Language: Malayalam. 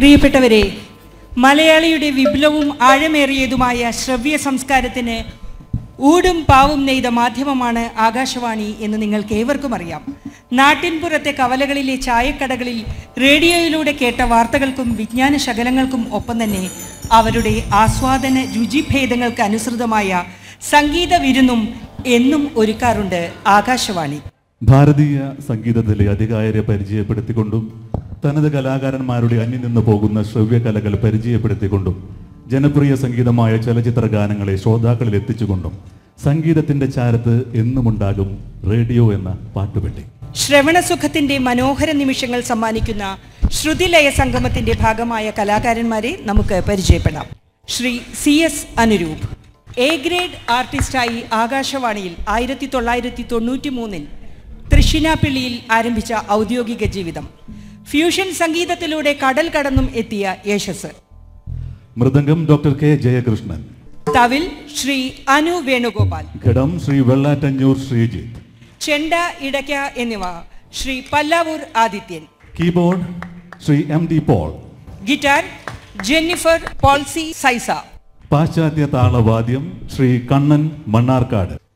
പ്രിയപ്പെട്ടവരെ മലയാളിയുടെ വിപുലവും ആഴമേറിയതുമായ ശ്രവ്യ സംസ്കാരത്തിന് ഊടും പാവും നെയ്ത മാധ്യമമാണ് ആകാശവാണി എന്ന് നിങ്ങൾക്ക് ഏവർക്കും അറിയാം നാട്ടിൻപുറത്തെ കവലകളിലെ ചായക്കടകളിൽ റേഡിയോയിലൂടെ കേട്ട വാർത്തകൾക്കും വിജ്ഞാന ശകലങ്ങൾക്കും ഒപ്പം തന്നെ അവരുടെ ആസ്വാദന രുചിഭേദങ്ങൾക്ക് അനുസൃതമായ സംഗീത വിരുന്നും എന്നും ഒരുക്കാറുണ്ട് ആകാശവാണി ഭാരതീയ സംഗീതത്തിലെ അധികായരെ പരിചയപ്പെടുത്തിക്കൊണ്ടും തനത് കലാകാരന്മാരുടെ അന്യം നിന്ന് പോകുന്ന ശ്രവ്യകലകൾ പരിചയപ്പെടുത്തിക്കൊണ്ടും ജനപ്രിയ സംഗീതമായ ചലച്ചിത്ര ഗാനങ്ങളെ ശ്രോതാക്കളിൽ എത്തിച്ചുകൊണ്ടും സംഗീതത്തിന്റെ ചാരത്ത് എന്നുമുണ്ടാകും റേഡിയോ എന്ന പാട്ടുപെട്ടി ശ്രവണസുഖത്തിന്റെ മനോഹര നിമിഷങ്ങൾ സമ്മാനിക്കുന്ന ശ്രുതിലയ സംഗമത്തിന്റെ ഭാഗമായ കലാകാരന്മാരെ നമുക്ക് പരിചയപ്പെടാം Sri C S Anuroop A grade ആർട്ടിസ്റ്റായി ആകാശവാണിയിൽ ആയിരത്തി തൊള്ളായിരത്തി തൊണ്ണൂറ്റി മൂന്നിൽ തൃശ്ശിനാപ്പിള്ളിയിൽ ആരംഭിച്ച ഔദ്യോഗിക ജീവിതം ഫ്യൂഷൻ സംഗീതത്തിലൂടെ കടൽ കടന്നും എത്തിയ യശസ് മൃദംഗം ഡോക്ടർ കെ ജയകൃഷ്ണൻ തവിൽ ശ്രീ അനു വേണുഗോപാൽ ഘടം ശ്രീ വെള്ളാറ്റഞ്ഞൂർ ശ്രീജിത്ത് ചെണ്ട ഇടയ്ക്ക എന്നിവ Sri Pallavur Adithyan keyboard Sri M D Paul guitar Jennifer Paulsy സൈസ പാശ്ചാത്യ താളവാദ്യം ശ്രീ കണ്ണൻ മണ്ണാർക്കാട്